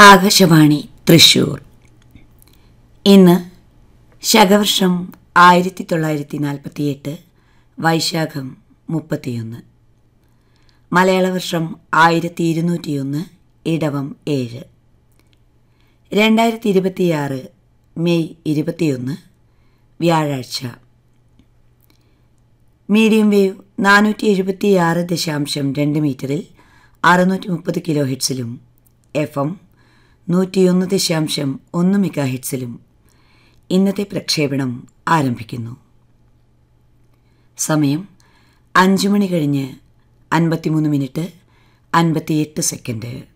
ആകാശവാണി തൃശൂർ ഇന്ന് ശകവർഷം ആയിരത്തി തൊള്ളായിരത്തി നാൽപ്പത്തിയെട്ട് വൈശാഖം മുപ്പത്തിയൊന്ന് മലയാള വർഷം ആയിരത്തി ഇരുന്നൂറ്റിയൊന്ന് ഇടവം ഏഴ് രണ്ടായിരത്തി ഇരുപത്തിയാറ് മെയ് ഇരുപത്തിയൊന്ന് വ്യാഴാഴ്ച മീഡിയം വേവ് നാനൂറ്റി എഴുപത്തിയാറ് ദശാംശം രണ്ട് മീറ്ററിൽ അറുന്നൂറ്റി മുപ്പത് കിലോ ഹെഡ്സിലും എഫ് എം നൂറ്റിയൊന്ന് ദശാംശം ഒന്ന് മെഗാ ഹെഡ്സിലും ഇന്നത്തെ പ്രക്ഷേപണം ആരംഭിക്കുന്നു സമയം അഞ്ച് മണി കഴിഞ്ഞ് അൻപത്തിമൂന്ന് മിനിറ്റ് അൻപത്തിയെട്ട് സെക്കൻഡ്